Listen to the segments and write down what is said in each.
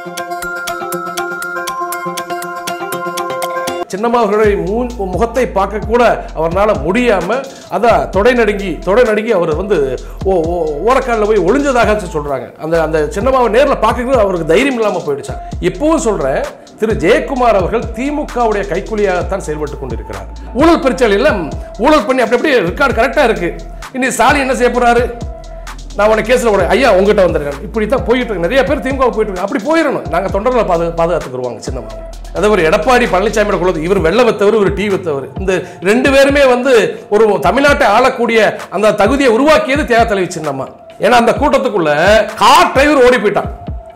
சின்னம்மா அவர்களுடைய மூன் முகத்தை பார்க்க கூட அவரால் முடியாம அதான் தொடை நடுங்கி தொடை நடுங்கி அவர் வந்து ஓ ஓ ஓரக்காலில் போய் ஒளிஞ்சதாக சொல்றாங்க அந்த அந்த சின்னம்மாவை நேரில் பார்க்க அவருக்கு தைரியம் இல்லாமல் போயிடுச்சான் இப்பவும் சொல்றேன் திரு ஜெயக்குமார் அவர்கள் திமுகவுடைய கைக்கூலியாகத்தான் செயல்பட்டு கொண்டிருக்கிறார் ஊழல் பிரச்சனையில் ஊழல் பண்ணி அப்படி அப்படியே ரெக்கார்டு கரெக்டாக இருக்கு இன்னைக்கு ஸ்டாலின் என்ன செய்ய போறாரு நான் உனக்கு கேஸில் உடனே ஐயா உங்ககிட்ட வந்திருக்கேன் இப்படி தான் போயிட்டு இருக்கு நிறைய பேர் திமுக போயிட்டு இருக்கு அப்படி போயிடணும் நாங்கள் தொண்டர்களை பாது பாதுகாத்துக்குருவாங்க சின்னம்மா அதே ஒரு எடப்பாடி பழனிசாமியோட குழந்தை இவர் வெள்ள வைத்தவர் இவர் டீ வைத்தவர் இந்த ரெண்டு பேருமே வந்து ஒரு தமிழ்நாட்டை ஆளக்கூடிய அந்த தகுதியை உருவாக்கியது தேவ தலைவி சின்னம்மா ஏன்னா அந்த கூட்டத்துக்குள்ள கார் டிரைவர் ஓடி போயிட்டான்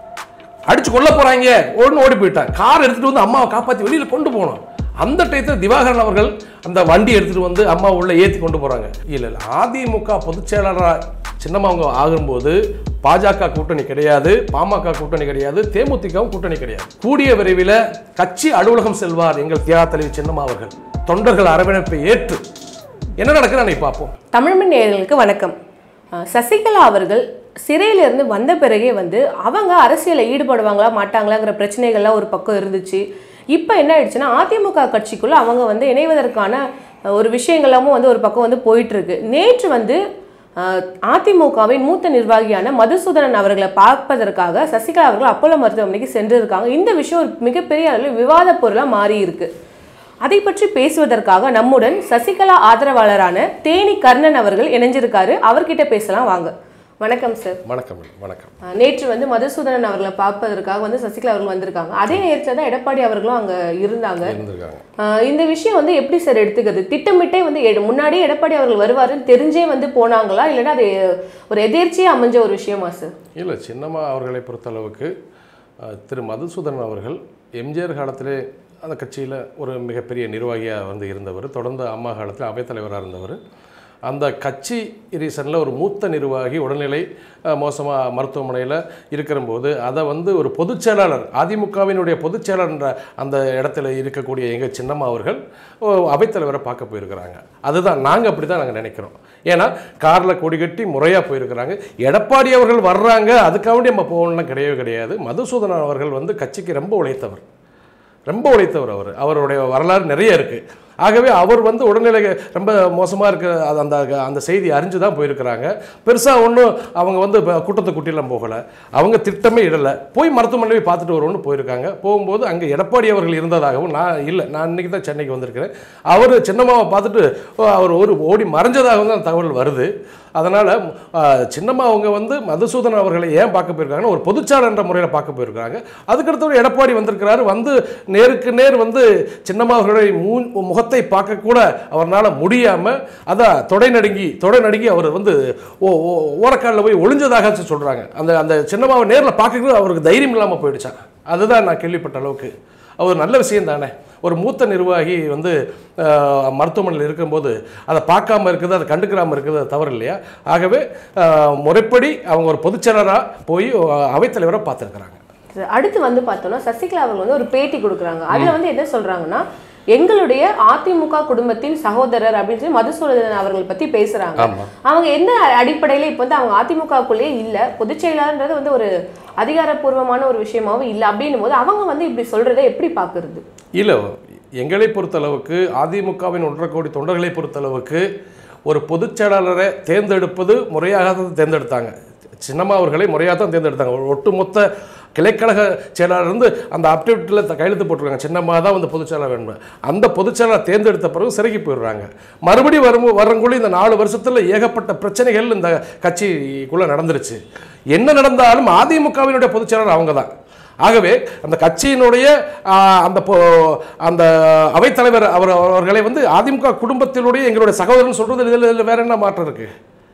அடிச்சு கொல்ல போறாங்க ஒன்று ஓடி போயிட்டான் கார் எடுத்துட்டு வந்து அம்மாவை காப்பாற்றி வெளியில கொண்டு போகணும் அந்த டயத்தில் திவாகரன் அவர்கள் அந்த வண்டி எடுத்துட்டு வந்து அம்மா உள்ள ஏற்றி கொண்டு போறாங்க இல்ல இல்ல அதிமுக பொதுச் செயலாளராக சின்னம்மா அவங்க ஆகும்போது பாஜக கூட்டணி கிடையாது பாமக கூட்டணி கிடையாது தேமுதிகவும் கூட்டணி கிடையாது கூடிய விரைவில் கட்சி அலுவலகம் செல்வார் எங்கள் தியாக தலைவி சின்னம்மா அவர்கள் தொண்டர்கள் அரவணைப்பை ஏற்று என்ன நடக்குது அன்னைக்கு பார்ப்போம் தமிழ்மண் நேயர்களுக்கு வணக்கம் அஹ் சசிகலா அவர்கள் சிறையிலிருந்து வந்த பிறகே வந்து அவங்க அரசியலில் ஈடுபடுவாங்களா மாட்டாங்களாங்கிற பிரச்சனைகள்லாம் ஒரு பக்கம் இருந்துச்சு இப்போ என்ன ஆயிடுச்சுன்னா அதிமுக கட்சிக்குள்ள அவங்க வந்து இணைவதற்கான அஹ், ஒரு விஷயங்களாமும் வந்து ஒரு பக்கம் வந்து போயிட்டு இருக்கு நேற்று வந்து அஹ், அதிமுகவின் மூத்த நிர்வாகியான மதுசூதனன் அவர்களை பார்ப்பதற்காக சசிகலா அவர்கள் அப்போலோ மருத்துவமனைக்கு சென்றிருக்காங்க இந்த விஷயம் ஒரு மிகப்பெரிய அளவில் விவாத பொருளாக மாறி இருக்கு அதை பற்றி பேசுவதற்காக நம்முடன் சசிகலா ஆதரவாளரான தேனி கர்ணன் அவர்கள் இணைஞ்சிருக்காரு அவர்கிட்ட பேசலாம் வாங்க வணக்கம் சார் வணக்கம் வணக்கம் அஹ் நேற்று வந்து மதுசூதனன் அவர்களை பார்ப்பதற்காக வந்து சசிகலா அவர்கள் வந்திருக்காங்க அதே நேரத்தில் தான் எடப்பாடி அவர்களும் அங்க இருந்தாங்க இருந்திருக்காங்க அஹ் இந்த விஷயம் வந்து எப்படி சார் எடுத்துக்கிறது திட்டமிட்டே வந்து எடு- முன்னாடியே எடப்பாடி அவர்கள் வருவாருன்னு தெரிஞ்சே வந்து போனாங்களா இல்லைன்னா அது ஒரு எதேர்ச்சியே அமைஞ்ச ஒரு விஷயமா சார் இல்லை சின்னம்மா அவர்களை பொறுத்தளவுக்கு அஹ், திரு மதுசூதனன் அவர்கள் எம்ஜிஆர் காலத்திலே அந்த கட்சியில் ஒரு மிகப்பெரிய நிர்வாகியாக வந்து இருந்தவர் தொடர்ந்து அம்மா காலத்தில் அவைத்தலைவராக இருந்தவர் அந்த கட்சி ரீசனில் ஒரு மூத்த நிர்வாகி உடல்நிலை மோசமாக மருத்துவமனையில் இருக்கிறபோது அதை வந்து ஒரு பொதுச் செயலாளர் அதிமுகவினுடைய பொதுச் செயலாளர் என்ற அந்த இடத்துல இருக்கக்கூடிய எங்கள் சின்னம்மா அவர்கள் ஓ, அவைத்தலைவரை பார்க்க போயிருக்கிறாங்க அதுதான் நாங்கள் அப்படி தான் நாங்கள் நினைக்கிறோம் ஏன்னா காரில் கொடி கட்டி முறையாக போயிருக்கிறாங்க எடப்பாடி அவர்கள் வர்றாங்க அதுக்காக நம்ம போகணும்லாம் கிடையவே கிடையாது மதுசூதனன் அவர்கள் வந்து கட்சிக்கு ரொம்ப உழைத்தவர் ரொம்ப உழைத்தவர் அவர் அவருடைய வரலாறு நிறைய இருக்குது ஆகவே அவர் வந்து உடல்நிலை ரொம்ப மோசமாக இருக்க அது அந்த அந்த செய்தி அறிஞ்சு தான் போயிருக்கிறாங்க பெருசாக ஒன்றும் அவங்க வந்து இப்போ கூட்டத்தை குட்டிலாம் போகலை அவங்க திட்டமே இடலை போய் மருத்துவமனை பார்த்துட்டு வருவோம்னு போயிருக்காங்க போகும்போது அங்கே எடப்பாடி அவர்கள் இருந்ததாகவும் நான் இல்லை நான் இன்றைக்கி தான் சென்னைக்கு வந்திருக்கிறேன் அவர் சின்னம்மாவை பார்த்துட்டு ஓ, அவர் ஒரு ஓடி மறைஞ்சதாகவும் தான் தகவல் வருது அதனால் சின்னம்மா அவங்க வந்து மதுசூதன் அவர்களை ஏன் பார்க்க போயிருக்காங்கன்னா ஒரு பொதுச்சாளர் என்ற முறையில் பார்க்க போயிருக்காங்க அதுக்கடுத்து எடப்பாடி வந்திருக்கிறாரு வந்து நேருக்கு நேர் வந்து சின்னம்மா அவர்களுடைய மூன் முகத்தை பார்க்க கூட அவரால் முடியாமல் அதான் தொடை நடுங்கி தொடை நடுங்கி அவர் வந்து ஓ ஓ ஓரக்காலில் போய் ஒளிஞ்சதாக சொல்கிறாங்க அந்த அந்த சின்னம்மாவை நேரில் பார்க்க அவருக்கு தைரியம் இல்லாமல் போயிடுச்சான் அதுதான் நான் கேள்விப்பட்ட அளவுக்கு அவர் நல்ல விஷயம் தானே ஒரு மூத்த நிர்வாகி வந்து அஹ், மருத்துவமனையில் இருக்கும்போது அதை பார்க்காம இருக்குது அதை கண்டுக்கிறாமல் இருக்குது அது தவறு இல்லையா ஆகவே அஹ், முறைப்படி அவங்க ஒரு பொதுச்செயலராக போய் அஹ், அவைத்தலைவரை பார்த்துருக்குறாங்க அடுத்து வந்து பார்த்தோம்னா சசிகலா அவர்கள் வந்து ஒரு பேட்டி கொடுக்குறாங்க அதுல வந்து என்ன சொல்றாங்கன்னா எங்களுடைய அதிமுக குடும்பத்தின் சகோதரர் அப்படின்னு சொல்லி மதுசூதனன் அவர்கள் பத்தி பேசுறாங்க ஆமாம் அவங்க எந்த அடிப்படையில இப்போ வந்து அவங்க அதிமுகக்குள்ளேயே இல்ல பொதுச் செயலாளர்ன்றது வந்து ஒரு அதிகாரப்பூர்வமான ஒரு விஷயமாவும் இல்ல அப்படின்னும் போது அவங்க வந்து இப்படி சொல்றதை எப்படி பாக்குறது இல்லை எங்களை பொறுத்தளவுக்கு அதிமுகவின் ஒன்றரை கோடி தொண்டர்களை பொறுத்தளவுக்கு ஒரு பொதுச் செயலாளரை தேர்ந்தெடுப்பது முறையாக தான் தேர்ந்தெடுத்தாங்க சின்னம்மா அவர்களை முறையாக தான் தேர்ந்தெடுத்தாங்க ஒரு ஒட்டுமொத்த கிளைக்கழக செயலாளர் வந்து அந்த அப்டேட்டில் கையெழுத்து போட்டிருக்காங்க சின்னம்மா தான் வந்து பொதுச் செயலாளர் வேணும் அந்த பொதுச் செயலாளர் தேர்ந்தெடுத்த பிறகு சிறைக்கு போயிடுறாங்க மறுபடியும் வரும் வரங்குள்ள இந்த நாலு வருஷத்தில் ஏகப்பட்ட பிரச்சனைகள் இந்த கட்சிக்குள்ளே நடந்துருச்சு என்ன நடந்தாலும் அதிமுகவினுடைய பொதுச் செயலாளர் அவங்க தான் ஆகவே அந்த கட்சியினுடைய ஆ, அந்த பொ- அந்த அவைத்தலைவர் அவர் அவர்களை வந்து அதிமுக குடும்பத்தினுடைய எங்களுடைய சகோதரன் சொல்றது இதில் இதில் வேற என்ன மாற்றம் இருக்கு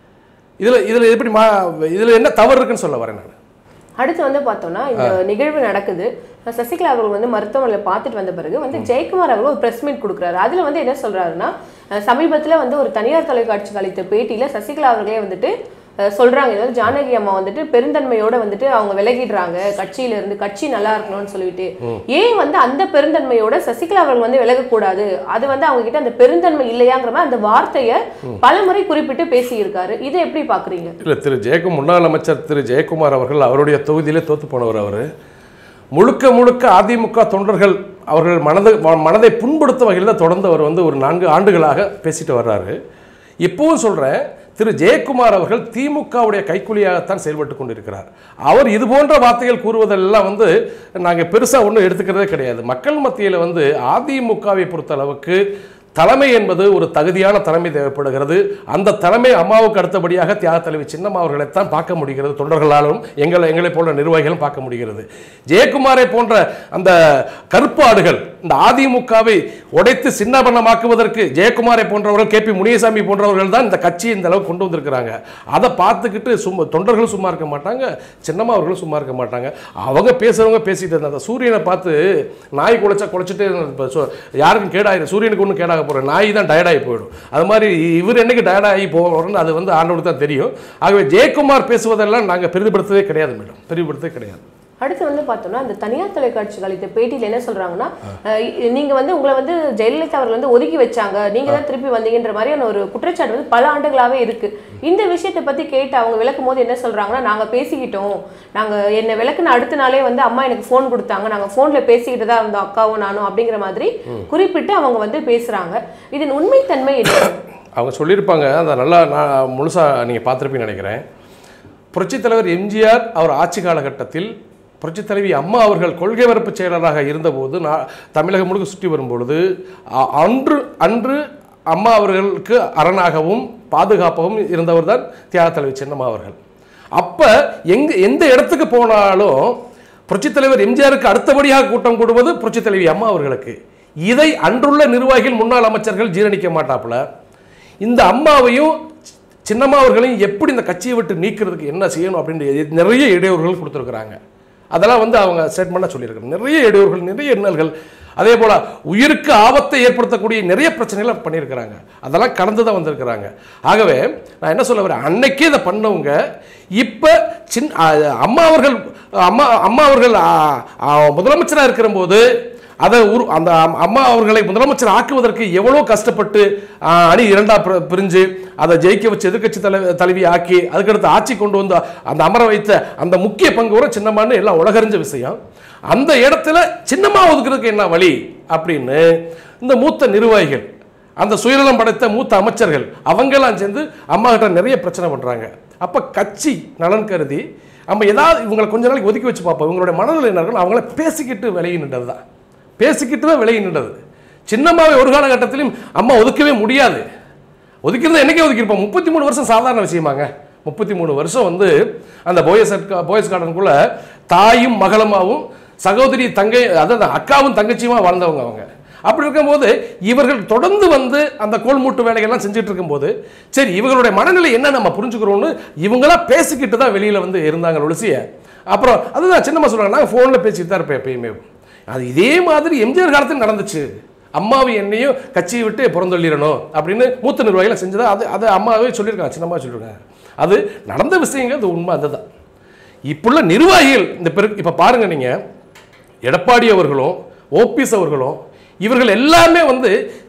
இதில் இதில் எப்படி மா இதில் என்ன தவறு இருக்குன்னு சொல்ல வரேன் நான் அடுத்து வந்து பார்த்தோம்னா இந்த நிகழ்வு நடக்குது சசிகலா அவர்கள் வந்து மருத்துவமனையில் பார்த்துட்டு வந்த பிறகு வந்து ஜெயக்குமார் அவர்கள் ஒரு பிரஸ் மீட் கொடுக்குறாரு அதுல வந்து என்ன சொல்றாருன்னா அஹ் சமீபத்துல வந்து ஒரு தனியார் தொலைக்காட்சிக்கு அளித்த பேட்டியில சசிகலா அவர்களே வந்துட்டு அஹ் சொல்றாங்க ஏதாவது ஜானகி அம்மா வந்துட்டு பெருந்தன்மையோட வந்துட்டு அவங்க விலகிடுறாங்க கட்சியில இருந்து கட்சி நல்லா இருக்கணும்னு சொல்லிட்டு ஏன் வந்து அந்த பெருந்தன்மையோட சசிகலா அவர்கள் வந்து விலகக்கூடாது அது வந்து அவங்க கிட்ட அந்த பெருந்தன்மை இல்லையாங்கிற மாதிரி அந்த வார்த்தையை பலமுறை குறிப்பிட்டு பேசியிருக்காரு இதை எப்படி பாக்குறீங்க இல்லை திரு ஜெயக்குமார் முன்னாள் அமைச்சர் திரு ஜெயக்குமார் அவர்கள் அவருடைய தொகுதியிலே தோத்து போனவர் அவர் முழுக்க முழுக்க அதிமுக தொண்டர்கள் அவர்கள் மனதை மனதை புண்படுத்தும் வகையில் தான் தொடர்ந்து அவர் வந்து ஒரு நான்கு ஆண்டுகளாக பேசிட்டு வர்றாரு இப்பவும் சொல்கிறேன் திரு ஜெயக்குமார் அவர்கள் திமுகவுடைய கைக்கூலியாகத்தான் செயல்பட்டு கொண்டிருக்கிறார் அவர் இது போன்ற வார்த்தைகள் கூறுவதெல்லாம் வந்து நாங்கள் பெருசாக ஒன்றும் எடுத்துக்கிறதே கிடையாது மக்கள் மத்தியில் வந்து அதிமுகவை பொறுத்த அளவுக்கு தலைமை என்பது ஒரு தகுதியான தலைமை தேவைப்படுகிறது அந்த தலைமை அம்மாவுக்கு அடுத்தபடியாக தியாக தலைவி சின்னம்மா அவர்களைத்தான் பார்க்க முடிகிறது தொண்டர்களாலும் எங்களை எங்களை போன்ற நிர்வாகிகளும் பார்க்க முடிகிறது ஜெயக்குமாரை போன்ற அந்த கருப்பாடுகள் இந்த அதிமுகவை உடைத்து சின்னபண்ணமாக்குவதற்கு ஜெயக்குமாரை போன்றவர்கள் கே பி முனியசாமி போன்றவர்கள் தான் இந்த கட்சியை இந்த அளவுக்கு கொண்டு வந்திருக்கிறாங்க அதை பார்த்துக்கிட்டு சும்மா தொண்டர்கள் சும்மா இருக்க மாட்டாங்க சின்னம்மா அவர்களும் சும்மா இருக்க மாட்டாங்க அவங்க பேசுறவங்க பேசிட்டு இருந்தாங்க அந்த சூரியனை பார்த்து நாய் குலைச்சா குலைச்சிட்டே இப்ப சொ- யாருக்கும் கேடாயிரும் சூரியனுக்கு ஒன்றும் கேடாக போகிற நாய் தான் டயர்டாகி போயிடும் அது மாதிரி இவர் என்னைக்கு டயர்டாகி போகிறோன்னு அது வந்து ஆண்டவருக்கு தான் தெரியும் ஆகவே ஜெயக்குமார் பேசுவதெல்லாம் நாங்கள் பெரிதுபடுத்தவே கிடையாது மேடம் பெரிதுபடுத்தவே கிடையாது அடுத்து வந்து பார்த்தோம்னா அந்த தனியார் தொலைக்காட்சிகள் அளித்த பேட்டியில் என்ன சொல்றாங்கன்னா அஹ், இ- நீங்க வந்து உங்களை வந்து ஜெயலலிதா அவர்கள் வந்து ஒதுக்கி வச்சாங்க நீங்க தான் திருப்பி வந்தீங்கன்ற மாதிரியான ஒரு குற்றச்சாட்டு வந்து பல ஆண்டுகளாவே இருக்கு இந்த விஷயத்தை பத்தி கேட்டு அவங்க விளக்கும் போது என்ன சொல்றாங்கன்னா நாங்க பேசிக்கிட்டோம் நாங்க என்ன விளக்குன அடுத்த நாளே வந்து அம்மா எனக்கு ஃபோன் கொடுத்தாங்க நாங்க ஃபோன்ல பேசிக்கிட்டு தான் இருந்தோம் அக்காவும் நானும் அப்படிங்கிற மாதிரி குறிப்பிட்டு அவங்க வந்து பேசுறாங்க இதன் உண்மைத்தன்மை என்ன அவங்க சொல்லியிருப்பாங்க அதை நல்லா நான் முழுசாக நீங்கள் பார்த்துருப்பீங்கன்னு நினைக்கிறேன் புரட்சித் தலைவர் எம்ஜிஆர் அவர் ஆட்சி காலகட்டத்தில் புரட்சித் தலைவி அம்மா அவர்கள் கொள்கை வரப்பு செயலராக இருந்தபோது நான் தமிழகம் முழுக்க சுற்றி வரும்பொழுது அ- அன்று அன்று அம்மா அவர்களுக்கு அரணாகவும் பாதுகாப்பாகவும் இருந்தவர் தான் தியாக தலைவி சின்னம்மா அவர்கள் அப்போ எங்க எந்த இடத்துக்கு போனாலும் புரட்சித் தலைவர் எம்ஜிஆருக்கு அடுத்தபடியாக கூட்டம் கூடுவது புரட்சித் தலைவி அம்மா அவர்களுக்கு இதை அன்றுள்ள நிர்வாகிகள் முன்னாள் அமைச்சர்கள் ஜீரணிக்க மாட்டாப்புல இந்த அம்மாவையும் சின்னம்மா அவர்களையும் எப்படி இந்த கட்சியை விட்டு நீக்கிறதுக்கு என்ன செய்யணும் அப்படின்னு நிறைய இடையூறுகள் கொடுத்துருக்குறாங்க அதெல்லாம் வந்து அவங்க ஸ்டேட்மெண்ட்டாக சொல்லியிருக்காங்க நிறைய இடையூறுகள் நிறைய இன்னல்கள் அதே போல் உயிருக்கு ஆபத்தை ஏற்படுத்தக்கூடிய நிறைய பிரச்சனைகளை பண்ணியிருக்கிறாங்க அதெல்லாம் கடந்து தான் வந்திருக்கிறாங்க ஆகவே நான் என்ன சொல்ல வரேன் அன்னைக்கே இதை பண்ணவங்க இப்போ சின் அ, அம்மா அவர்கள் அம்மா அம்மா அவர்கள் முதலமைச்சராக இருக்கிற போது அதை உரு அந்த அம்- அம்மா அவர்களை முதலமைச்சர் ஆக்குவதற்கு எவ்வளோ கஷ்டப்பட்டு ஆ, அணி இரண்டா பிர- பிரிஞ்சு அதை ஜெயிக்க வச்சு எதிர்க்கட்சி தலை தலைவி ஆக்கி அதுக்கடுத்து ஆட்சி கொண்டு வந்து அந்த அமர வைத்த அந்த முக்கிய பங்கு வர சின்னம்மான்னு எல்லாம் உலகறிஞ்ச விஷயம் அந்த இடத்துல சின்னம்மா ஒதுக்குறதுக்கு என்ன வழி அப்படின்னு இந்த மூத்த நிர்வாகிகள் அந்த சுயநலம் படைத்த மூத்த அமைச்சர்கள் அவங்கெல்லாம் சேர்ந்து அம்மா கிட்ட நிறைய பிரச்சனை பண்ணுறாங்க அப்போ கட்சி நலன் கருதி நம்ம ஏதாவது இவங்களை கொஞ்ச நாளைக்கு ஒதுக்கி வச்சு பார்ப்போம் இவங்களுடைய மனநிலை என்ன இருக்குன்னு அவங்கள பேசிக்கிட்டு விலகி நின்றது தான் பேசிக்கிட்டு தான் விலகி நின்றது சின்னம்மாவை ஒரு காலகட்டத்திலும் அம்மா ஒதுக்கவே முடியாது ஒதுக்கிறது என்னைக்கே ஒதுக்கியிருப்போம் முப்பத்தி மூணு வருஷம் சாதாரண விஷயமாங்க முப்பத்தி மூணு வருஷம் வந்து அந்த போயஸ் போயஸ் கார்டனுக்குள்ள தாயும் மகளுமாவும் சகோதரி தங்கை அதாவது அக்காவும் தங்கச்சியுமா வாழ்ந்தவங்க அவங்க அப்படி இருக்கும்போது இவர்கள் தொடர்ந்து வந்து அந்த கோல்மூட்டு வேலைகள்லாம் செஞ்சுட்டு இருக்கும்போது சரி இவங்களுடைய மனநிலை என்ன நம்ம புரிஞ்சுக்கிறோம்னு இவங்களா பேசிக்கிட்டு தான் வெளியில் வந்து இருந்தாங்க ஒழிசிய அப்புறம் அதுதான் சின்னம்மா சொல்கிறாங்க நான் ஃபோனில் பேசிட்டு தான் இருப்பேன் எப்பயுமே அது இதே மாதிரி எம்ஜிஆர் காலத்தில் நடந்துச்சு அம்மாவை என்னையும் கட்சியை விட்டு புறந்தள்ளிடணும் அப்படின்னு மூத்த நிர்வாகிகள் செஞ்சதா அது அது அம்மாவே சொல்லியிருக்காங்க சின்னம்மா சொல்லியிருக்காங்க அது நடந்த விஷயங்கள் அது உண்மை அதுதான் இப்புள்ள நிர்வாகிகள் இந்த பெரு இப்போ பாருங்க நீங்கள் எடப்பாடி அவர்களும் ஓபிஎஸ் அவர்களும் இவர்கள் எல்லாமே வந்து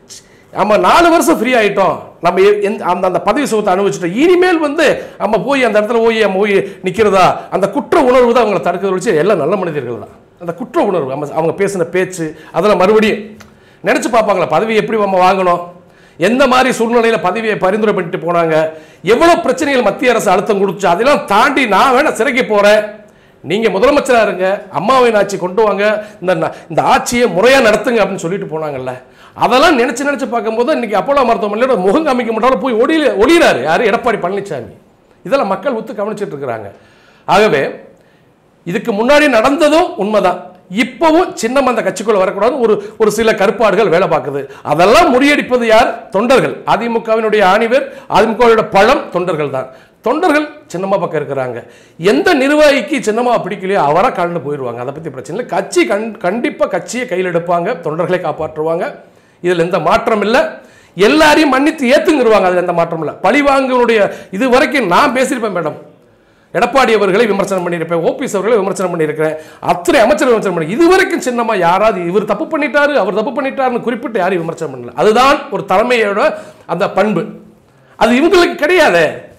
நம்ம நாலு வருஷம் ஃப்ரீ ஆயிட்டோம் நம்ம எ- எந்த- அந்த அந்த பதவி சுகத்தை அனுபவிச்சிட்டோம் இனிமேல் வந்து நம்ம போய் அந்த இடத்துல போய் நம்ம போய் நிற்கிறதா அந்த குற்ற உணர்வு தான் அவங்களை தடுக்கிறது வச்சு எல்லாம் நல்ல மனிதர்கள் தான் அந்த குற்ற உணர்வு நம்ம அவங்க பேசின பேச்சு அதெல்லாம் மறுபடியும் நினச்சி பார்ப்பாங்களா பதவி எப்படி நம்ம வாங்கணும் எந்த மாதிரி சூழ்நிலையில் பதவியை பரிந்துரை பண்ணிட்டு போனாங்க எவ்வளோ பிரச்சனைகள் மத்திய அரசு அழுத்தம் கொடுத்துச்சு அதெல்லாம் தாண்டி நான் வேணா சிறைக்கு போகிறேன் நீங்கள் முதலமைச்சராக இருங்க அம்மாவின் ஆட்சி கொண்டு வாங்க இந்த ந- இந்த ஆட்சியை முறையாக நடத்துங்க அப்படின்னு சொல்லிட்டு போனாங்கல்ல அதெல்லாம் நினச்சி நினச்சி பார்க்கும்போது இன்னைக்கு அப்போலோ மருத்துவமனையோட முகம் காமிக்க மாட்டாலும் போய் ஒளியில ஒளியிறாரு யார் எடப்பாடி பழனிசாமி இதெல்லாம் மக்கள் ஒத்து கவனிச்சிட்டு இருக்கிறாங்க ஆகவே இதுக்கு முன்னாடி நடந்ததும் உண்மைதான் இப்பவும் சின்னம் அந்த கட்சிக்குள்ள வரக்கூடாது ஒரு ஒரு சில கருப்பாடுகள் வேலை பார்க்குது அதெல்லாம் முறியடிப்பது யார் தொண்டர்கள் அதிமுகவினுடைய ஆணிவர் அதிமுகவோட பழம் தொண்டர்கள் தான் தொண்டர்கள் சின்னம்மா பக்கம் இருக்கிறாங்க எந்த நிர்வாகிக்கு சின்னம்மா பிடிக்கலையோ அவரா கலந்து போயிடுவாங்க அதை பற்றி பிரச்சனை இல்லை கட்சி கண் கண்டிப்பாக கட்சியை கையில் எடுப்பாங்க தொண்டர்களை காப்பாற்றுவாங்க இதில் எந்த மாற்றம் இல்லை எல்லாரையும் மன்னித்து ஏத்துங்கிருவாங்க அதில் எந்த மாற்றம் இல்லை பழிவாங்கனுடைய இது வரைக்கும் நான் பேசியிருப்பேன் மேடம் எடப்பாடி அவர்களை விமர்சனம் பண்ணியிருப்பேன் ஓபிஎஸ் அவர்களை விமர்சனம் பண்ணியிருக்கிறேன் அத்தனை அமைச்சர் விமர்சனம் பண்ணி இதுவரைக்கும் சின்னமா யாராவது இவர் தப்பு பண்ணிட்டாரு அவர் தப்பு பண்ணிட்டாருன்னு குறிப்பிட்டு யாரையும் விமர்சனம் பண்ணல அதுதான் ஒரு தலைமையோட அந்த பண்பு அது இவங்களுக்கு கிடையாதே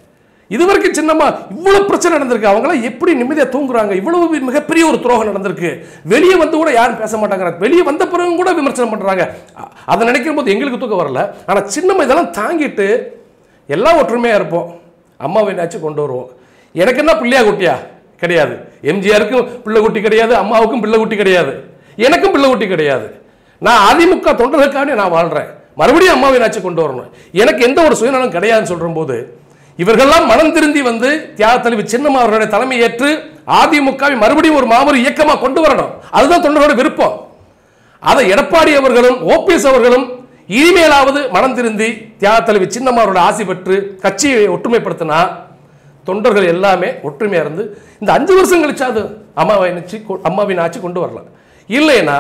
இது வரைக்கும் சின்னம்மா இவ்வளவு பிரச்சனை நடந்திருக்கு அவங்களாம் எப்படி நிம்மதியாக தூங்குறாங்க இவ்வளவு மிகப்பெரிய ஒரு துரோகம் நடந்திருக்கு வெளியே வந்து கூட யாரும் பேச மாட்டாங்க வெளியே வந்த பிறகு கூட விமர்சனம் பண்றாங்க அ- அதை நினைக்கும் போது எங்களுக்கு தூக்கம் வரல ஆனா சின்னம்மா இதெல்லாம் தாங்கிட்டு எல்லாம் ஒற்றுமையா இருப்போம் அம்மாவை என்னாச்சும் கொண்டு வருவோம் எனக்கு என்ன பிள்ளையா குட்டியா கிடையாது எம்ஜிஆருக்கும் பிள்ளை குட்டி கிடையாது அம்மாவுக்கும் பிள்ளை குட்டி கிடையாது எனக்கும் பிள்ளை குட்டி கிடையாது நான் அதிமுக தொண்டர்களுக்காக நான் வாழ்றேன் மறுபடியும் அம்மாவை என்னாச்சும் கொண்டு வரணும் எனக்கு எந்த ஒரு சுயநலம் கிடையாதுன்னு சொல்ற போது இவர்கள்லாம் மனம் திருந்தி வந்து தியாக தலைவி சின்னம்மா அவர்களுடைய தலைமை ஏற்று அதிமுகவை மறுபடியும் ஒரு மாபெரும் இயக்கமா கொண்டு வரணும் அதுதான் தொண்டர்களோட விருப்பம் அதை எடப்பாடி அவர்களும் ஓபிஎஸ் அவர்களும் இனிமேலாவது மனம் திருந்தி தியாக தலைவி சின்னம்மா அவரோட ஆசி பெற்று கட்சியை ஒற்றுமைப்படுத்தினா தொண்டர்கள் எல்லாமே ஒற்றுமையா இருந்து இந்த அஞ்சு வருஷம் கழிச்சாது அம்மாவை நிச்சு அம்மாவின் ஆட்சி கொண்டு வரலாம் இல்லைன்னா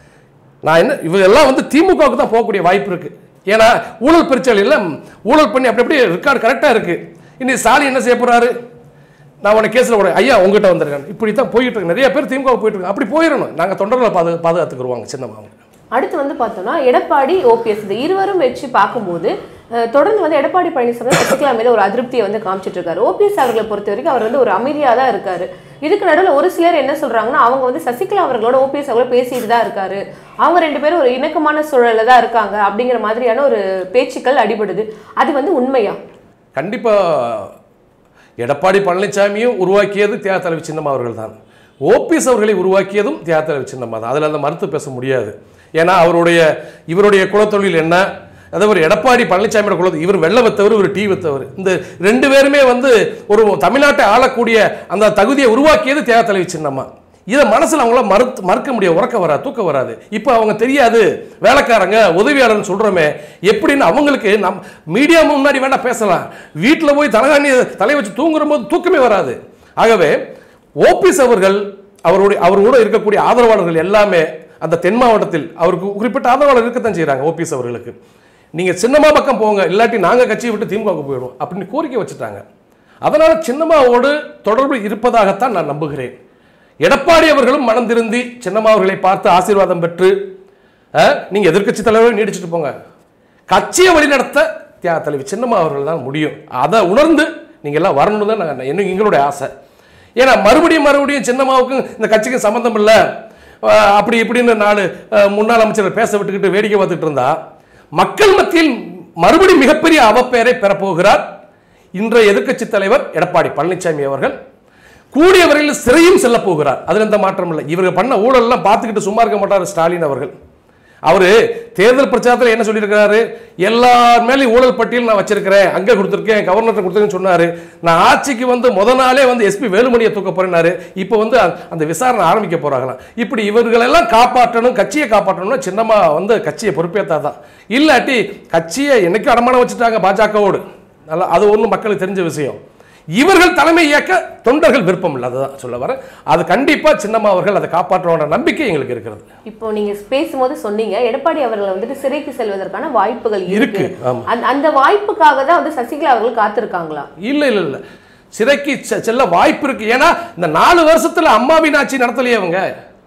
நான் என்ன இவங்கெல்லாம் வந்து திமுகவுக்கு தான் போகக்கூடிய வாய்ப்பு இருக்கு ஏன்னா ஊழல் பிரச்சனையில் ஊழல் பண்ணி அப்படி அப்படியே ரெக்கார்டு கரெக்டாக இருக்கு இன்னைக்கு ஸ்டாலின் என்ன செய்ய போறாரு நான் உனக்கு கேஸில் கூட ஐயா உங்ககிட்ட வந்திருக்கேன் இப்படி தான் போயிட்டு இருக்கு நிறைய பேர் திமுக போயிட்டு இருக்கு அப்படி போயிடணும் நாங்கள் தொண்டர்களை பாது பாதுகாத்துக்குருவாங்க சின்னம்மா அவங்க அடுத்து வந்து பார்த்தோம்னா எடப்பாடி ஓபிஎஸ் இந்த இருவரும் வச்சு பார்க்கும்போது அஹ், தொடர்ந்து வந்து எடப்பாடி பழனிசாமி சசிகலா மீது ஒரு அதிருப்தியை வந்து காமிச்சிட்டு இருக்காரு ஓபிஎஸ் அவர்களை பொறுத்த வரைக்கும் அவர் வந்து ஒரு அமைதியா தான் இருக்காரு இதுக்கு நடுவில் ஒரு சிலர் என்ன சொல்றாங்கன்னா அவங்க வந்து சசிகலா அவர்களோட ஓபிஎஸ் அவர்கள பேசிட்டு தான் இருக்காரு அவங்க ரெண்டு பேரும் ஒரு இணக்கமான சூழல்ல தான் இருக்காங்க அப்படிங்கிற மாதிரியான ஒரு பேச்சுக்கள் அடிபடுது அது வந்து உண்மையா கண்டிப்பாக எடப்பாடி பழனிசாமியும் உருவாக்கியது தியாக தலைவி சின்னம்மா அவர்கள் தான் ஓபிஎஸ் அவர்களை உருவாக்கியதும் தியாக தலைவி சின்னம்மா தான் அதில் அந்த மறுத்து பேச முடியாது ஏன்னா அவருடைய இவருடைய குலத்தொழில் என்ன அதே ஒரு எடப்பாடி பழனிசாமியோட குல இவர் வெள்ள வைத்தவர் இவர் டீ வைத்தவர் இந்த ரெண்டு பேருமே வந்து ஒரு தமிழ்நாட்டை ஆளக்கூடிய அந்த தகுதியை உருவாக்கியது தியாக தலைவி சின்னம்மா இதை மனசில் அவங்கள மறுத்து மறுக்க முடியாது உறக்க வராது தூக்கம் வராது இப்போ அவங்க தெரியாது வேலைக்காரங்க உதவியாளர்னு சொல்கிறோமே எப்படின்னு அவங்களுக்கு நம் மீடியா முன்னாடி வேண்டாம் பேசலாம் வீட்டில் போய் தலைகாணி தலை வச்சு தூங்குற போது தூக்கமே வராது ஆகவே ஓபிஎஸ் அவர்கள் அவருடைய அவரோட இருக்கக்கூடிய ஆதரவாளர்கள் எல்லாமே அந்த தென் மாவட்டத்தில் அவருக்கு குறிப்பிட்ட ஆதரவாளர் இருக்கத்தான் செய்கிறாங்க ஓபிஎஸ் அவர்களுக்கு நீங்கள் சின்னம்மா பக்கம் போங்க இல்லாட்டி நாங்கள் கட்சியை விட்டு திமுகவுக்கு போயிடுவோம் அப்படின்னு கோரிக்கை வச்சுட்டாங்க அதனால் சின்னம்மாவோடு தொடர்பு இருப்பதாகத்தான் நான் நம்புகிறேன் எடப்பாடி அவர்களும் மனம் திருந்தி சின்னம்மா அவர்களை பார்த்து ஆசீர்வாதம் பெற்று அஹ், நீங்க எதிர்க்கட்சி தலைவரை நீடிச்சிட்டு போங்க கட்சியை வழிநடத்த தியாக தலைவி சின்னம்மா அவர்கள் தான் முடியும் அதை உணர்ந்து நீங்க எல்லாம் வரணும்னு தான் நான் என்ன எங்களுடைய ஆசை ஏன்னா மறுபடியும் மறுபடியும் சின்னம்மாவுக்கும் இந்த கட்சிக்கும் சம்மந்தம் இல்லை அஹ், அப்படி இப்படின்னு நாலு அஹ், முன்னாள் அமைச்சர் பேச விட்டுக்கிட்டு வேடிக்கை பார்த்துட்டு இருந்தா மக்கள் மத்தியில் மறுபடியும் மிகப்பெரிய அவப்பெயரை பெறப்போகிறார் இன்றைய எதிர்க்கட்சி தலைவர் எடப்பாடி பழனிசாமி அவர்கள் கூடிய வரையில் சிறையும் செல்ல போகிறார் அதுல எந்த மாற்றம் இல்லை இவர்கள் பண்ண ஊழல்லாம் பார்த்துக்கிட்டு சும்மா இருக்க மாட்டார் ஸ்டாலின் அவர்கள் அவரு தேர்தல் பிரச்சாரத்தில் என்ன சொல்லியிருக்கிறாரு எல்லார் மேலேயும் ஊழல் பட்டியல் நான் வச்சிருக்கிறேன் அங்கே கொடுத்துருக்கேன் கவர்னர்கிட்ட கொடுத்துருக்கேன்னு சொன்னாரு நான் ஆட்சிக்கு வந்து முத நாளே வந்து எஸ்பி வேலுமணியை தூக்க போறேனாரு இப்போ வந்து அந்த- அந்த விசாரணை ஆரம்பிக்க போறாங்களாம் இப்படி இவர்களெல்லாம் காப்பாற்றணும் கட்சியை காப்பாற்றணும்னா சின்னம்மா வந்து கட்சியை பொறுப்பேற்றாதான் இல்லாட்டி கட்சியை என்னைக்கும் அடமானம் வச்சுட்டாங்க பாஜகவோடு நல்லா அது ஒன்றும் மக்களுக்கு தெரிஞ்ச விஷயம் இவர்கள் தலைமை இயக்க தொண்டர்கள் விருப்பம் இல்லை அதுதான் சொல்ல வரேன் அது கண்டிப்பா சின்னம்மா அவர்கள் அதை காப்பாற்றுவான நம்பிக்கை எங்களுக்கு இருக்கிறது இப்போ நீங்க பேசும்போது சொன்னீங்க எடப்பாடி அவர்கள் வந்துட்டு சிறைக்கு செல்வதற்கான வாய்ப்புகள் இருக்கு இருக்கு, ஆமா. அந்த- அந்த வாய்ப்புக்காக தான் வந்து சசிகலா அவர்கள் காத்திருக்காங்களா இல்லை இல்லை இல்லை சிறைக்கு செ- செல்ல வாய்ப்பு இருக்கு ஏன்னா இந்த நாலு வருஷத்துல அம்மாவின் ஆட்சி நடத்தலையே அவங்க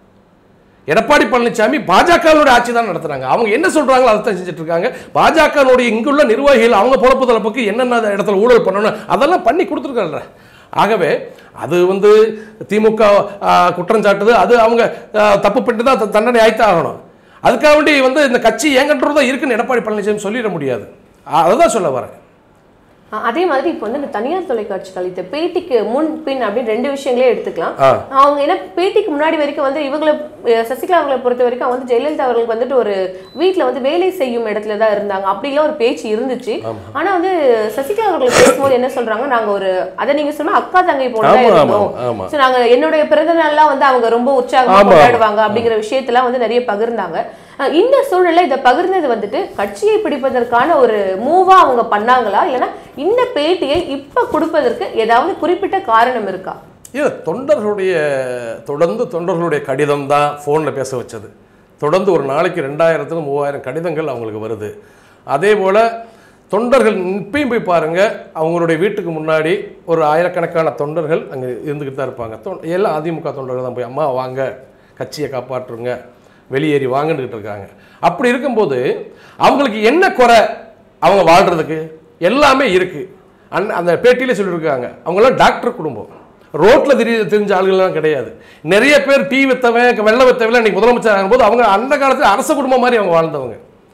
எடப்பாடி பழனிசாமி பாஜகவினுடைய ஆட்சி தான் நடத்துறாங்க அவங்க என்ன சொல்றாங்களோ அதை தான் செஞ்சுட்டு இருக்காங்க பாஜகனுடைய இங்குள்ள நிர்வாகிகள் அவங்க பொழப்பு தளப்புக்கு என்னென்ன இடத்துல ஊழல் பண்ணணும் அதெல்லாம் பண்ணி கொடுத்துருக்காங்க ஆகவே அது வந்து திமுக ஆ, குற்றம் சாட்டுது அது அவங்க ஆ, தப்பு பண்ணிட்டு தான் த- தண்டனை ஆய்த்து ஆகணும் அதுக்காக வேண்டி வந்து இந்த கட்சி ஏங்கன்றது தான் இருக்குன்னு எடப்பாடி பழனிசாமி சொல்லிட முடியாது அதை தான் சொல்ல வரேன் அஹ் அதே மாதிரி இப்போ வந்து இந்த தனியார் தொலைக்காட்சி அளித்த பேட்டிக்கு முன் பின் அப்படின்னு ரெண்டு விஷயங்களே எடுத்துக்கலாம் ஆ. அவங்க என்ன பேட்டிக்கு முன்னாடி வரைக்கும் வந்து இவங்களை அஹ் சசிகலா அவர்களை பொறுத்த வரைக்கும் அவங்க வந்து ஜெயலலிதா அவர்களுக்கு வந்துட்டு ஒரு வீட்ல வந்து வேலை செய்யும் இடத்துல தான் இருந்தாங்க அப்படிலாம் ஒரு பேச்சு இருந்துச்சு ஆனா வந்து சசிகலா அவர்கள் பேசும்போது என்ன சொல்றாங்க நாங்க ஒரு அதை நீங்க சொன்னா அக்கா தங்கை போல தான் ஆமா, ஆமா, இருந்தோம் ஆமா. So நாங்க என்னுடைய பிறந்த நாள்லாம் வந்து அவங்க ரொம்ப உற்சாகமா ஆமா, ஆமா. கொண்டாடுவாங்க அப்படிங்கிற விஷயத்தெல்லாம் வந்து நிறைய பகிர்ந்தாங்க அஹ் இந்த சூழல்ல இதை பகிர்ந்தது வந்துட்டு கட்சியை பிடிப்பதற்கான ஒரு மூவா அவங்க பண்ணாங்களா இல்லைன்னா இந்த பேட்டியை இப்ப கொடுப்பதற்கு ஏதாவது குறிப்பிட்ட காரணம் இருக்கா இல்லை தொண்டர்களுடைய தொடர்ந்து தொண்டர்களுடைய கடிதம் தான் ஃபோனில் பேச வச்சது தொடர்ந்து ஒரு நாளைக்கு ரெண்டாயிரத்துல மூவாயிரம் கடிதங்கள் அவங்களுக்கு வருது அதே போல் தொண்டர்கள் இப்பயும் போய் பாருங்கள் அவங்களுடைய வீட்டுக்கு முன்னாடி ஒரு ஆயிரக்கணக்கான தொண்டர்கள் அங்கே இருந்துக்கிட்டு தான் இருப்பாங்க தொ எல்லாம் அதிமுக தொண்டர்கள் தான் போய் அம்மா வாங்க கட்சியை காப்பாற்றுங்க வெளியேறி வாங்கிட்டு இருக்காங்க அப்படி இருக்கும்போது அவங்களுக்கு என்ன குறை அவங்க வாழ்கிறதுக்கு எல்லாமே இருக்குது அந் அந்த பேட்டியிலே சொல்லியிருக்காங்க அவங்களாம் டாக்டர் குடும்பம் ரோட்டில் தெரிய தெரிஞ்ச ஆளுகள்லாம் கிடையாது நிறைய பேர் டீ வித்தவன் வெள்ளை வித்தவன் இன்னைக்கு முதலமைச்சர் ஆகும்போது அவங்க அந்த காலத்தில் அரச குடும்பம் மாதிரி அவங்க வாழ்ந்தவங்க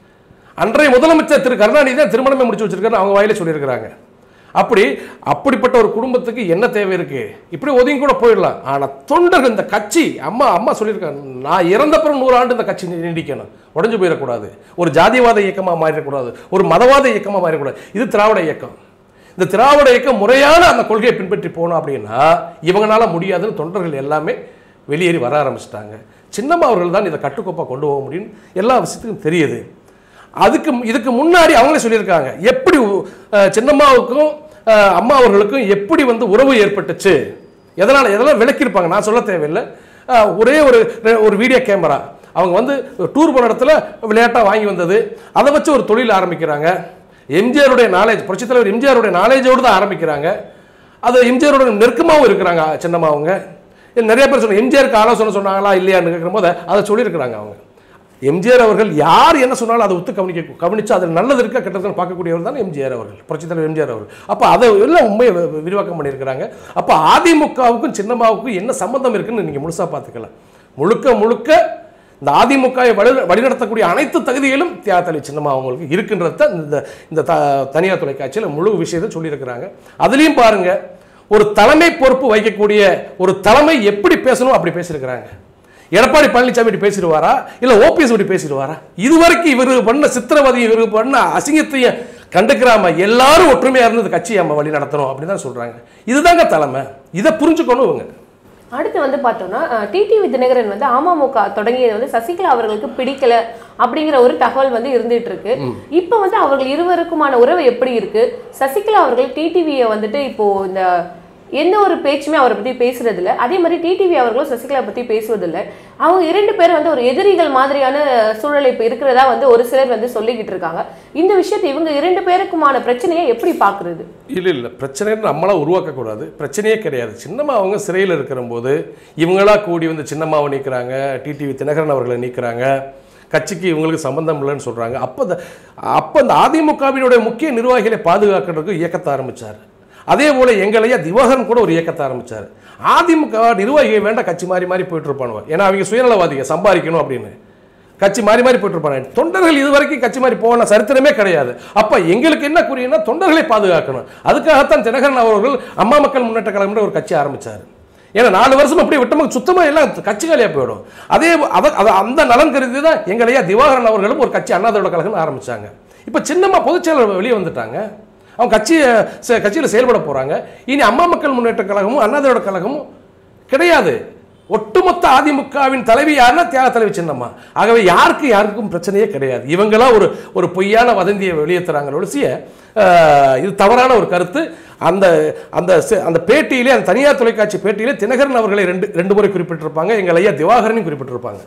அன்றைய முதலமைச்சர் திரு கருணாநிதி தான் திருமணமே முடிச்சு வச்சிருக்காரு அவங்க வாயிலே சொல்லியிருக்கிறாங்க அப்படி அப்படிப்பட்ட ஒரு குடும்பத்துக்கு என்ன தேவை இருக்கு இப்படி ஒதுங்கி கூட போயிடலாம் ஆனால் தொண்டர்கள் இந்த கட்சி அம்மா அம்மா சொல்லியிருக்காங்க நான் இறந்தப்புறம் நூறு ஆண்டு இந்த கட்சி நீடிக்கணும் உடஞ்சு போயிடக்கூடாது ஒரு ஜாதிவாத இயக்கமாக மாறிடக்கூடாது ஒரு மதவாத இயக்கமாக மாறிடக்கூடாது இது திராவிட இயக்கம் இந்த திராவிட இயக்கம் முறையான அந்த கொள்கையை பின்பற்றி போனோம் அப்படின்னா இவங்களால முடியாதுன்னு தொண்டர்கள் எல்லாமே வெளியேறி வர ஆரம்பிச்சிட்டாங்க சின்னம்மா அவர்கள் தான் இதை கட்டுக்கோப்பாக கொண்டு போக முடியும்னு எல்லா விஷயத்துக்கும் தெரியுது அதுக்கு இதுக்கு முன்னாடி அவங்களே சொல்லியிருக்காங்க எப்படி அஹ், சின்னம்மாவுக்கும் அஹ், அம்மா அவர்களுக்கும் எப்படி வந்து உறவு ஏற்பட்டுச்சு எதனால் எதெல்லாம் விளக்கியிருப்பாங்க நான் சொல்ல தேவையில்லை அஹ், ஒரே ஒரு ஒரு வீடியோ கேமரா அவங்க வந்து டூர் போன இடத்துல விளையாட்டாக வாங்கி வந்தது அதை வச்சு ஒரு தொழில் ஆரம்பிக்கிறாங்க எம்ஜிஆருடைய நாலேஜ் புரட்சித் தலைவர் எம்ஜிஆருடைய நாலேஜோடு தான் ஆரம்பிக்கிறாங்க அது எம்ஜிஆரோட நெருக்கமாகவும் இருக்கிறாங்க சின்னம்மா அவங்க நிறைய பேர் சொன்னாங்க எம்ஜிஆருக்கு ஆலோசனை சொன்னாங்களா இல்லையான்னு கேட்கும்போது அதை சொல்லியிருக்கிறாங்க அவங்க எம்ஜிஆர் அவர்கள் யார் என்ன சொன்னாலும் அதை ஒத்து கவனிக்க கவனித்து அதில் நல்லது இருக்கா கெட்டதுன்னு பார்க்கக்கூடியவர் தான் எம்ஜிஆர் அவர்கள் புரட்சித் தலைவர் எம்ஜிஆர் அவர்கள் அப்போ அதை எல்லாம் உண்மையை வி- விரிவாக்கம் பண்ணியிருக்கிறாங்க அப்போ அதிமுகவுக்கும் சின்னம்மாவுக்கும் என்ன சம்பந்தம் இருக்குன்னு நீங்கள் முழுசாக பார்த்துக்கலாம் முழுக்க முழுக்க இந்த அதிமுகவை வழி வழிநடத்தக்கூடிய அனைத்து தகுதிகளும் தியாகத்தலை சின்னம்மா அவங்களுக்கு இருக்கின்றது தான் இந்த இந்த த தனியார் தொலைக்காட்சியில் முழு விஷயத்தை சொல்லியிருக்கிறாங்க அதுலேயும் பாருங்க ஒரு தலைமை பொறுப்பு வைக்கக்கூடிய ஒரு தலைமை எப்படி பேசணும் அப்படி பேசியிருக்கிறாங்க எடப்பாடி பழனிசாமி இப்படி பேசிடுவாரா இல்ல ஓபிஎஸ் இப்படி பேசிடுவாரா இதுவரைக்கும் இவர் பண்ண சித்திரவதையும் இவர் பண்ண அசிங்கத்தையும் கண்டுக்கிறாம எல்லாரும் ஒற்றுமையா இருந்து இந்த கட்சியை நம்ம வழி நடத்தணும் அப்படின்னு தான் சொல்றாங்க இதுதாங்க தலைமை இதை புரிஞ்சுக்கணும் இவங்க அடுத்து வந்து பார்த்தோம்னா டிடிவி தினகரன் வந்து அமமுக தொடங்கியது வந்து சசிகலா அவர்களுக்கு பிடிக்கல அப்படிங்கிற ஒரு தகவல் வந்து இருந்துட்டு இருக்கு இப்போ வந்து அவர்கள் இருவருக்குமான உறவு எப்படி இருக்கு சசிகலா அவர்கள் டிடிவியை வந்துட்டு இப்போ இந்த எந்த ஒரு பேச்சுமே அவரை பத்தி பேசுறது இல்ல அதே மாதிரி டிடிவி அவர்களும் சசிகலா பத்தி பேசுவதில்லை அவங்க இரண்டு பேரும் வந்து ஒரு எதிரிகள் மாதிரியான சூழல் இப்போ இருக்கிறதா வந்து ஒரு சிலர் வந்து சொல்லிக்கிட்டு இருக்காங்க இந்த விஷயத்தை இவங்க இரண்டு பேருக்குமான பிரச்சனையை எப்படி பாக்குறது இல்லை இல்லை பிரச்சனைன்னு நம்மளாம் உருவாக்கக்கூடாது பிரச்சனையே கிடையாது சின்னம்மா அவங்க சிறையில் இருக்கிறம்போது இவங்களா கூடி வந்து சின்னம்மாவை நீக்கிறாங்க டிடிவி தினகரன் அவர்களை நீக்கிறாங்க கட்சிக்கு இவங்களுக்கு சம்பந்தம் இல்லைன்னு சொல்கிறாங்க அப்போ இந்த அப்போ இந்த அதிமுகவினுடைய முக்கிய நிர்வாகிகளை பாதுகாக்கிறதுக்கு இயக்கத்தை ஆரம்பித்தார் அதே போல் எங்களையா திவாகரன் கூட ஒரு இயக்கத்தை ஆரம்பித்தார் அதிமுக நிர்வாகிகள் வேண்டாம் கட்சி மாறி மாறி போயிட்டு இருப்பானுவ ஏன்னா அவங்க சுயநலவாதிங்க சம்பாதிக்கணும் அப்படின்னு கட்சி மாறி மாறி போயிட்டு இருப்பாங்க தொண்டர்கள் இதுவரைக்கும் கட்சி மாறி போன சரித்திரமே கிடையாது அப்ப எங்களுக்கு என்ன குறியீனா தொண்டர்களை பாதுகாக்கணும் அதுக்காகத்தான் தினகரன் அவர்கள் அம்மா மக்கள் முன்னேற்ற கழகம்ன்ற ஒரு கட்சி ஆரம்பிச்சார் ஏன்னா நாலு வருஷம் அப்படியே விட்டமாக சுத்தமா எல்லாம் கட்சி காலியா போயிடும் அதே அத அத- அந்த நலன் கருதி தான் எங்களையா திவாகரன் அவர்களும் ஒரு கட்சி அண்ணாதிராவிட கழகம் ஆரம்பிச்சாங்க இப்ப சின்னம்மா பொதுச் செயலாளர் வெளியே வந்துட்டாங்க அவங்க கட்சியை செ- கட்சியில செயல்பட போறாங்க இனி அம்மா மக்கள் முன்னேற்ற கழகமும் அண்ணாதிராவிட கழகமும் கிடையாது ஒட்டுமொத்த அதிமுகவின் தலைவி யாருன்னா தியாக தலைவி சின்னம்மா ஆகவே யாருக்கு யாருக்கும் பிரச்சனையே கிடையாது இவங்களா ஒரு ஒரு பொய்யான வதந்தியை வெளியேற்றுறாங்க ஒழிச்சிய ஆஹ், இது தவறான ஒரு கருத்து அந்த அந்த செ- அந்த பேட்டியிலே அந்த தனியார் தொலைக்காட்சி பேட்டியிலே தினகரன் அவர்களை ரெண்டு ரெண்டு முறை குறிப்பிட்டிருப்பாங்க எங்கள் ஐயா திவாகரனையும் குறிப்பிட்டிருப்பாங்க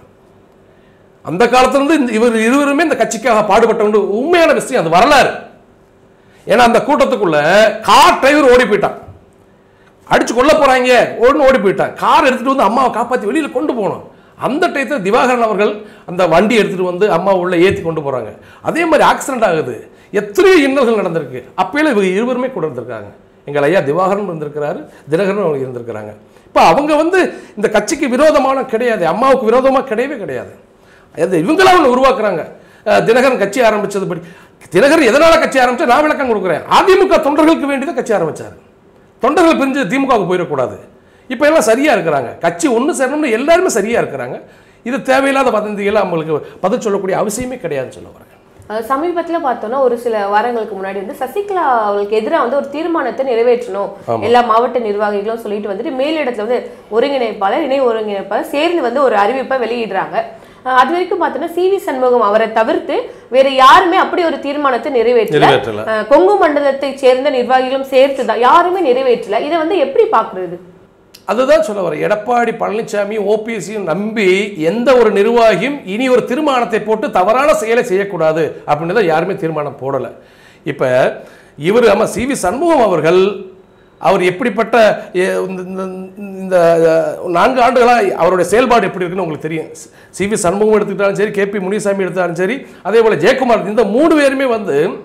அந்த காலத்திலிருந்து இந்த இவர் இருவருமே இந்த கட்சிக்காக பாடுபட்டவங்க உண்மையான விஷயம் அது வரலாறு ஏன்னா அந்த கூட்டத்துக்குள்ள கார் டிரைவர் ஓடி போயிட்டான் அடிச்சு கொல்ல போறாங்க ஒன்று ஓடி போயிட்டான் கார் எடுத்துட்டு வந்து அம்மாவை காப்பாற்றி வெளியில் கொண்டு போகணும் அந்த டயத்தில் திவாகரன் அவர்கள் அந்த வண்டி எடுத்துட்டு வந்து அம்மா உள்ள ஏற்றி கொண்டு போறாங்க அதே மாதிரி ஆக்சிடென்ட் ஆகுது எத்தனையோ இன்னல்கள் நடந்திருக்கு அப்பயில இவங்க இருவருமே கூட இருந்திருக்காங்க எங்கள் ஐயா திவாகரன் இருந்திருக்கிறாரு தினகரன் அவங்க இருந்திருக்கிறாங்க இப்போ அவங்க வந்து இந்த கட்சிக்கு விரோதமான கிடையாது அம்மாவுக்கு விரோதமாக கிடையவே கிடையாது அது இவங்களா ஒன்று உருவாக்குறாங்க அஹ் தினகரன் கட்சி ஆரம்பிச்சது படி தினகரன் எதனால கட்சி ஆரம்பிச்சா நான் விளக்கம் கொடுக்குறேன் அதிமுக தொண்டர்களுக்கு வேண்டிதான் கட்சி ஆரம்பிச்சார் தொண்டர்கள் பிரிஞ்சு திமுகவுக்கு போயிடக்கூடாது இப்போ எல்லாம் சரியா இருக்கிறாங்க கட்சி ஒன்று சேரணும்னு எல்லாருமே சரியா இருக்கிறாங்க இது தேவையில்லாத வதந்திகளை அவங்களுக்கு பதில் சொல்லக்கூடிய அவசியமே கிடையாதுன்னு சொல்ல வரேன் அஹ் சமீபத்துல பார்த்தோம்னா ஒரு சில வாரங்களுக்கு முன்னாடி வந்து சசிகலா அவர்களுக்கு எதிராக வந்து ஒரு தீர்மானத்தை நிறைவேற்றணும் எல்லா மாவட்ட நிர்வாகிகளும் சொல்லிட்டு வந்துட்டு மேலிடத்துல வந்து ஒருங்கிணைப்பாளர் இணை ஒருங்கிணைப்பாளர் சேர்ந்து வந்து ஒரு அறிவிப்பை வெளியிடுறாங்க அஹ் அது வரைக்கும் பார்த்தோன்னா சி வி சண்முகம் அவரை தவிர்த்து வேற யாருமே அப்படி ஒரு தீர்மானத்தை நிறைவேற்றல நிறைவேற்றல அஹ் கொங்கு மண்டலத்தை சேர்ந்த நிர்வாகிகளும் சேர்த்து தான் யாருமே நிறைவேற்றல இதை வந்து எப்படி பாக்குறது அதுதான் சொல்ல வரேன் எடப்பாடி பழனிசாமி ஓபிஎஸ்சியும் நம்பி எந்த ஒரு நிர்வாகியும் இனி ஒரு தீர்மானத்தை போட்டு தவறான செயலை செய்யக்கூடாது அப்படின்னு தான் யாருமே தீர்மானம் போடலை இப்போ இவர் ஆமாம் சி வி சண்முகம் அவர்கள் அவர் எப்படிப்பட்ட எ, இந்த- இந்த- இந்த அஹ், நான்கு ஆண்டுகளாக அவருடைய செயல்பாடு எப்படி இருக்குன்னு உங்களுக்கு தெரியும் சி வி சண்முகம் எடுத்துக்கிட்டாலும் சரி கேபி முனிசாமி எடுத்தாலும் சரி அதே போல் ஜெயக்குமார் இந்த மூணு பேருமே வந்து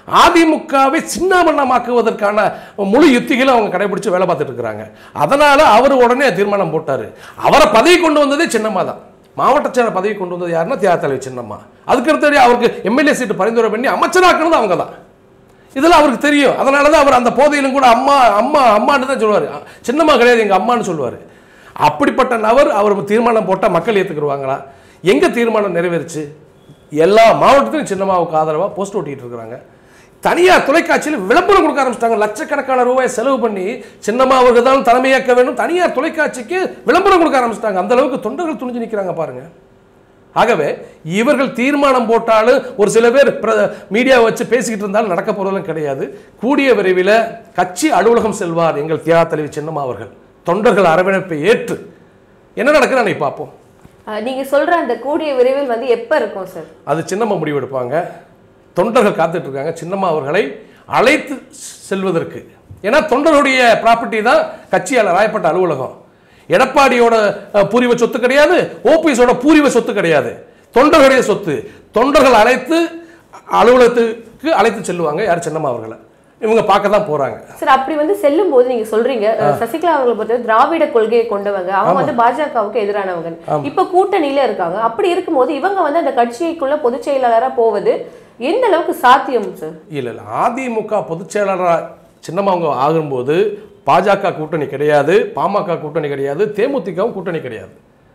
அதிமுகவை சின்னாபண்ணமாக்குவதற்கான முழு யுத்திகளை அவங்க கடைபிடிச்சு வேலை பார்த்துட்டு இருக்கிறாங்க அதனால அவர் உடனே தீர்மானம் போட்டார் அவரை பதவி கொண்டு வந்ததே சின்னம்மா தான் மாவட்ட செயலர் பதவி கொண்டு வந்தது யாருன்னா தியாக தலைவர் சின்னம்மா அதுக்கு அடுத்தது அவருக்கு எம்எல்ஏ சீட்டு பரிந்துரை பண்ணி அமைச்சராக்குனது அவங்க தான் இதெல்லாம் அவருக்கு தெரியும் அதனால தான் அவர் அந்த போதையிலும் கூட அம்மா அம்மா அம்மான்னு தான் சொல்லுவார் சின்னம்மா கிடையாது எங்கள் அம்மான்னு சொல்லுவார் அப்படிப்பட்ட நபர் அவர் தீர்மானம் போட்டால் மக்கள் ஏற்றுக்குருவாங்களா எங்கே தீர்மானம் நிறைவேறுச்சு எல்லா மாவட்டத்திலும் சின்னம்மாவுக்கு ஆதரவாக போஸ்ட் ஓட்டிகிட்டு இருக்கிறாங்க தனியார் தொலைக்காட்சியில் விளம்பரம் கொடுக்க ஆரம்பிச்சிட்டாங்க லட்சக்கணக்கான ரூபாய் செலவு பண்ணி சின்னம்மா அவர்கள் தான் தலைமையாக்க வேண்டும் தனியார் தொலைக்காட்சிக்கு விளம்பரம் கொடுக்க ஆரம்பிச்சிட்டாங்க அந்த அளவுக்கு தொண்டர்கள் துணிஞ்சு நிற்கிறாங்க பாருங்க ஆகவே இவர்கள் தீர்மானம் போட்டாலும் ஒரு சில பேர் மீடியாவை வச்சு பேசிக்கிட்டு இருந்தாலும் நடக்க போறதும் கிடையாது கூடிய விரைவில் கட்சி அலுவலகம் செல்வார் எங்கள் தியாக தலைவி சின்னம்மா அவர்கள் தொண்டர்கள் அரவணைப்பை ஏற்று என்ன நடக்குதுன்னு பார்ப்போம் அஹ், நீங்க சொல்ற அந்த கூடிய விரைவில் வந்து எப்ப இருக்கும் சார் அது சின்னம்மா முடிவெடுப்பாங்க தொண்டர்கள் காத்துட்டு இருக்காங்க சின்னம்மா அவர்களை அழைத்து செல்வதற்கு ஏன்னா தொண்டருடைய ப்ராப்பர்ட்டி தான் கட்சியால் ராயப்பட்ட அலுவலகம் எடப்பாடியோட அஹ், பூர்வீக சொத்து கிடையாது ஓபிஎஸோட பூர்வீக சொத்து கிடையாது தொண்டர்களுடைய சொத்து தொண்டர்கள் அழைத்து அலுவலகத்துக்கு அழைத்து செல்லுவாங்க யார் சின்னம்மா அவர்களை இவங்க பார்க்க தான் போறாங்க சார் அப்படி வந்து செல்லும் போது நீங்க சொல்றீங்க அஹ், சசிகலா அவர்களை பொறுத்த திராவிட கொள்கையை கொண்டவங்க அவங்க வந்து பாஜகவுக்கு எதிரானவங்க இப்ப கூட்டணியில இருக்காங்க அப்படி இருக்கும்போது இவங்க வந்து அந்த கட்சிக்குள்ள பொதுச் செயலாளரா போவது எந்த அளவுக்கு சாத்தியம் சார் இல்லை இல்லை அதிமுக பொதுச் செயலாளராக சின்னம்மா ஆகும்போது பாஜக கூட்டணி கிடையாது பாமக கூட்டணி கிடையாது தேமுதிகவும் கூட்டணி கிடையாது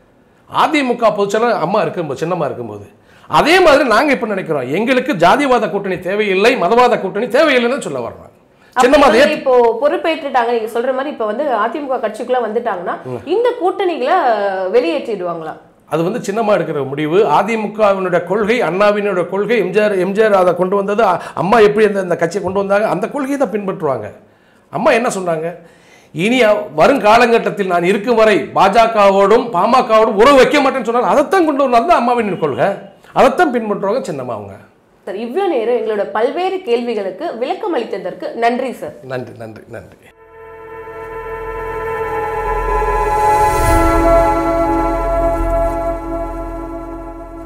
அதிமுக பொதுச் செயலாளர் அம்மா இருக்கும்போது சின்னம்மா இருக்கும்போது அதே மாதிரி நாங்கள் இப்போ நினைக்கிறோம் எங்களுக்கு ஜாதிவாத கூட்டணி தேவையில்லை மதவாத கூட்டணி தேவையில்லைன்னு சொல்ல வர்றோம் சின்னம்மா அதை அப்படி இப்போ பொறுப்பேற்றுட்டாங்க நீங்க சொல்ற மாதிரி இப்ப வந்து அதிமுக கட்சிக்குள்ள வந்துட்டாங்கன்னா இந்த கூட்டணிகளை வெளியேற்றிடுவாங்களா அது வந்து சின்னம்மா எடுக்கிற முடிவு அதிமுகவினுடைய கொள்கை அண்ணாவினுடைய கொள்கை எம்ஜிஆர் எம்ஜிஆர் அதை கொண்டு வந்தது அ- அம்மா எப்படி அந்த அந்த கட்சியை கொண்டு வந்தாங்க அந்த கொள்கையை தான் பின்பற்றுவாங்க அம்மா என்ன சொன்னாங்க இனி அ- வருங்காலகட்டத்தில் நான் இருக்கும் வரை பாஜகவோடும் பாமகவோடும் உறவு வைக்க மாட்டேன்னு சொன்னாங்க அதைத்தான் கொண்டு வந்தாங்க தான் அம்மாவின் கொள்கை அதைத்தான் பின்பற்றுவாங்க சின்னம்மா அவங்க சார் இவ்வளவு நேரம் எங்களோட பல்வேறு கேள்விகளுக்கு விளக்கம் அளித்ததற்கு நன்றி சார் நன்றி நன்றி நன்றி